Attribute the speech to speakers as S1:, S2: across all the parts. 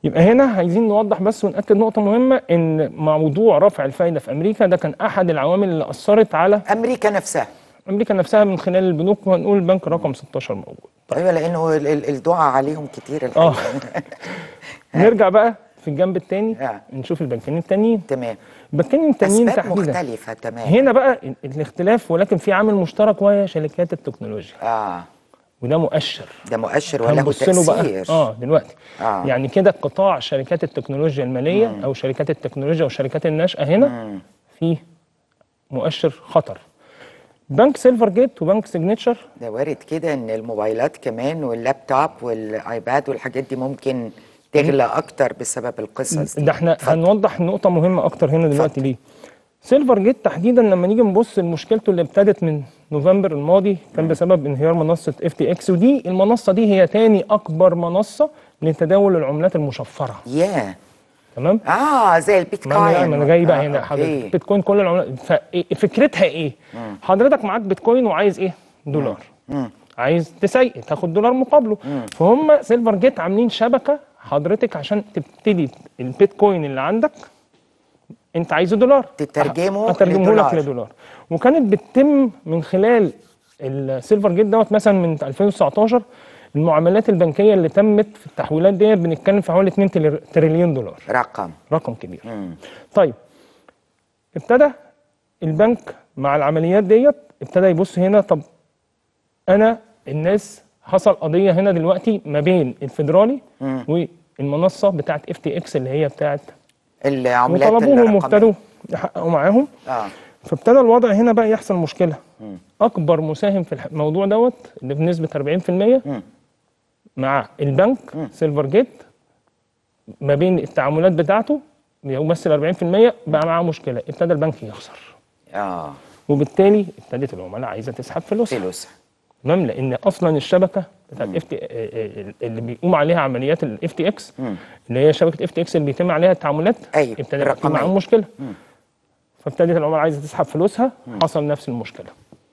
S1: يبقى هنا عايزين نوضح بس ونأكد نقطة مهمة إن موضوع رفع الفايدة في أمريكا ده كان أحد العوامل اللي أثرت على
S2: امريكا نفسها
S1: أمريكا نفسها من خلال البنوك وهنقول البنك رقم 16 موجود.
S2: ايوه لانه ال- ال- الدعاء عليهم كتير الحقيقه
S1: اه نرجع بقى في الجنب الثاني
S2: آه.
S1: نشوف البنكين التانيين.
S2: تمام
S1: البنكين التانيين
S2: اسباب
S1: تحديدا
S2: مختلفه تمام
S1: هنا بقى ال- الاختلاف ولكن في عامل مشترك وهي شركات التكنولوجيا
S2: اه
S1: وده مؤشر
S2: ده مؤشر وله
S1: هنبص له بقى
S2: تاثير
S1: اه دلوقتي
S2: آه.
S1: يعني كده قطاع شركات التكنولوجيا الماليه او شركات التكنولوجيا والشركات الناشئه هنا في مؤشر خطر بنك سيلفر جيت وبنك سيجنتشر
S2: ده وارد كده ان الموبايلات كمان واللابتوب والايباد والحاجات دي ممكن تغلى اكتر بسبب القصص دي
S1: ده احنا
S2: اتفضل.
S1: هنوضح نقطه مهمه اكتر هنا دلوقتي
S2: اتفضل.
S1: ليه سيلفر جيت تحديدا لما نيجي نبص لمشكلته اللي ابتدت من نوفمبر الماضي كان بسبب انهيار منصه اف تي اكس ودي المنصه دي هي تاني اكبر منصه لتداول العملات المشفره
S2: ياه
S1: تمام
S2: اه زي البيتكوين
S1: ما انا ما انا جاي بقى
S2: آه،
S1: هنا
S2: أوكي.
S1: حضرتك بيتكوين كل العملات ف- فكرتها ايه؟ حضرتك معاك بيتكوين وعايز ايه؟ دولار عايز تسيق تاخد دولار مقابله فهم سيلفر جيت عاملين شبكه حضرتك عشان تبتدي البيتكوين اللي عندك انت عايزه دولار
S2: تترجمه
S1: اترجمه لك
S2: لدولار.
S1: لدولار وكانت بتتم من خلال السيلفر جيت دوت مثلا من 2019 المعاملات البنكيه اللي تمت في التحويلات ديت بنتكلم في حوالي 2 تريل- تريليون دولار
S2: رقم
S1: رقم كبير طيب ابتدى البنك مع العمليات ديت ابتدى يبص هنا طب انا الناس حصل قضيه هنا دلوقتي ما بين الفيدرالي والمنصه بتاعت اف تي اكس اللي هي بتاعت
S2: العملات
S1: وطلبوهم
S2: الرقمية.
S1: وابتدوا يحققوا معاهم
S2: اه
S1: فابتدى الوضع هنا بقى يحصل مشكله اكبر مساهم في الموضوع دوت اللي بنسبه 40% مع البنك سيلفر جيت ما بين التعاملات بتاعته بيمثل 40% بقى معاه مشكله ابتدى البنك يخسر
S2: اه
S1: وبالتالي ابتدت العملاء عايزه تسحب فلوسها
S2: فلوس
S1: تمام لان اصلا الشبكه بتاعت اف تي اللي بيقوم عليها عمليات الاف تي اكس اللي هي شبكه اف تي اكس اللي بيتم عليها التعاملات
S2: أيوة،
S1: ابتدى يبقى في
S2: الرقمية.
S1: معاهم مشكله فابتدت العملاء عايزه تسحب فلوسها حصل نفس المشكله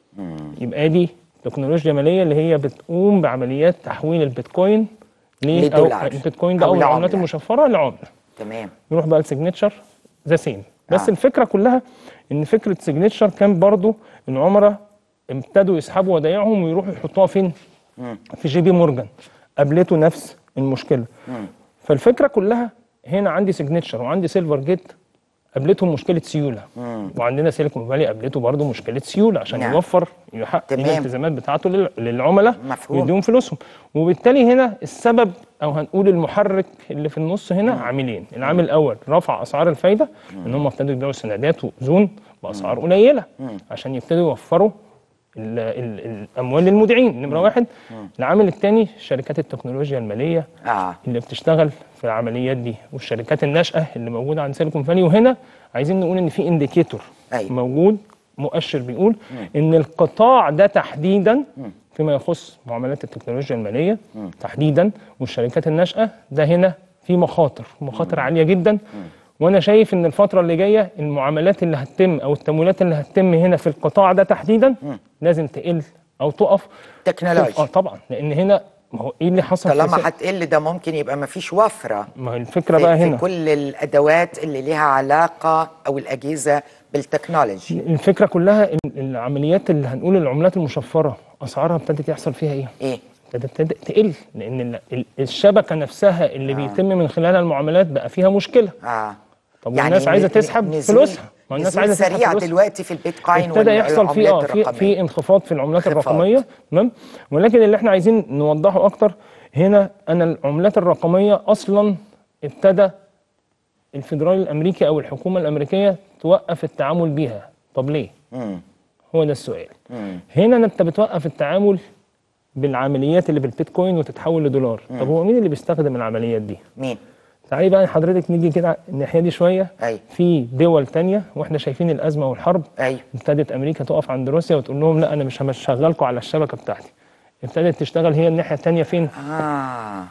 S1: يبقى دي تكنولوجيا ماليه اللي هي بتقوم بعمليات تحويل البيتكوين ل- او
S2: لدولار.
S1: البيتكوين ده
S2: أو
S1: او العملات
S2: لعملة.
S1: المشفره لعمله
S2: تمام
S1: نروح بقى لسيجنتشر ذا سيم بس
S2: آه.
S1: آه. الفكره كلها ان فكره سيجنتشر كان برضو العملاء ابتدوا يسحبوا ودايعهم ويروحوا يحطوها فين؟ في جي بي مورجان قابلته نفس المشكله فالفكره كلها هنا عندي سيجنتشر وعندي سيلفر جيت قابلتهم مشكله سيوله وعندنا سيليكون فالي قابلته برضه مشكله سيوله عشان
S2: نعم.
S1: يوفر يحقق
S2: تمام.
S1: الالتزامات بتاعته لل- للعملاء
S2: مفهوم.
S1: ويديهم فلوسهم وبالتالي هنا السبب او هنقول المحرك اللي في النص هنا عاملين العامل الاول رفع اسعار الفايده ان هم ابتدوا يبيعوا سندات وزون باسعار قليله عشان يبتدوا يوفروا ال ال الاموال للمودعين نمره واحد العامل الثاني شركات التكنولوجيا الماليه
S2: اه
S1: اللي بتشتغل في العمليات دي والشركات الناشئه اللي موجوده عند سيليكون فالي وهنا عايزين نقول ان في انديكيتور
S2: أيوة.
S1: موجود مؤشر بيقول ان القطاع ده تحديدا فيما يخص معاملات التكنولوجيا الماليه تحديدا والشركات الناشئه ده هنا في مخاطر مخاطر عاليه جدا وانا شايف ان الفتره اللي جايه المعاملات اللي هتتم او التمويلات اللي هتتم هنا في القطاع ده تحديدا لازم تقل او تقف
S2: تكنولوجيا.
S1: اه طبعا لان هنا ما هو ايه اللي حصل في
S2: طالما
S1: الس-
S2: هتقل ده ممكن يبقى ما فيش وفره
S1: ما هي الفكره
S2: في,
S1: بقى
S2: في
S1: هنا
S2: كل الادوات اللي ليها علاقه او الاجهزه بالتكنولوجي
S1: الفكره كلها إن العمليات اللي هنقول العملات المشفره اسعارها ابتدت يحصل فيها ايه؟
S2: ايه
S1: ابتدت تد- تقل لان ال- ال- الشبكه نفسها اللي بيتم من خلالها المعاملات بقى فيها مشكله
S2: اه
S1: طب والناس عايزه
S2: ن-
S1: تسحب
S2: نزول-
S1: فلوسها ما الناس
S2: نزول
S1: عايزه تسحب
S2: سريع
S1: فلوسها
S2: دلوقتي في البيتكوين
S1: ابتدى يحصل في اه
S2: والعملات
S1: في في
S2: الرقمية.
S1: انخفاض في العملات
S2: انخفاض.
S1: الرقميه تمام ولكن اللي احنا عايزين نوضحه اكتر هنا انا العملات الرقميه اصلا ابتدى الفيدرالي الامريكي او الحكومه الامريكيه توقف التعامل بيها طب ليه
S2: مم.
S1: هو ده السؤال هنا انت بتوقف التعامل بالعمليات اللي بالبيتكوين وتتحول لدولار طب هو مين اللي بيستخدم العمليات دي
S2: مين
S1: تعالي بقى حضرتك نيجي كده الناحيه دي شويه
S2: أيوة.
S1: في دول تانية واحنا شايفين الازمه والحرب
S2: أيوة.
S1: ابتدت امريكا تقف عند روسيا وتقول لهم لا انا مش هشغلكم على الشبكه بتاعتي ابتدت تشتغل هي الناحيه التانية فين
S2: اه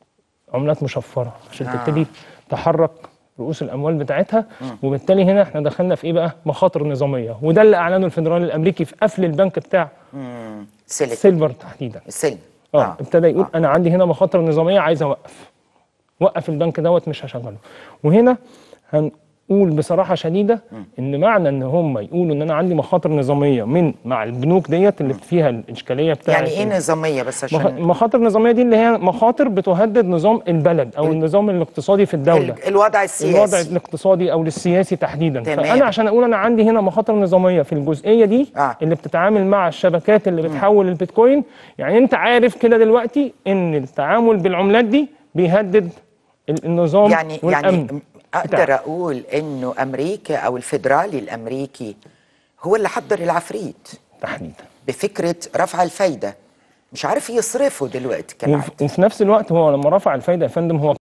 S1: عملات مشفره عشان تبتدي تحرك رؤوس الاموال بتاعتها وبالتالي هنا احنا دخلنا في ايه بقى مخاطر نظاميه وده اللي اعلنه الفيدرالي الامريكي في قفل البنك بتاع
S2: مم. سيليكون
S1: سيلفر تحديدا
S2: السلم
S1: اه ابتدى يقول انا عندي هنا مخاطر نظاميه عايز اوقف وقف البنك دوت مش هشغله وهنا هنقول بصراحه شديده ان معنى ان هم يقولوا ان انا عندي مخاطر نظاميه من مع البنوك ديت اللي فيها الاشكاليه بتاعت
S2: يعني ايه نظاميه بس
S1: مخ-
S2: عشان
S1: مخاطر نظاميه دي اللي هي مخاطر بتهدد نظام البلد او النظام الاقتصادي في الدوله
S2: ال- الوضع السياسي
S1: الوضع الاقتصادي او السياسي تحديدا
S2: تمام.
S1: فانا عشان اقول انا عندي هنا مخاطر نظاميه في الجزئيه دي
S2: آه.
S1: اللي بتتعامل مع الشبكات اللي بتحول البيتكوين يعني انت عارف كده دلوقتي ان التعامل بالعملات دي بيهدد ال- النظام
S2: يعني
S1: والامن
S2: يعني اقدر
S1: بتاعك.
S2: اقول انه امريكا او الفيدرالي الامريكي هو اللي حضر العفريت
S1: تحديدا
S2: بفكره رفع الفايده مش عارف يصرفه دلوقتي كالعاده
S1: وف- وفي نفس الوقت هو لما رفع الفايده يا فندم هو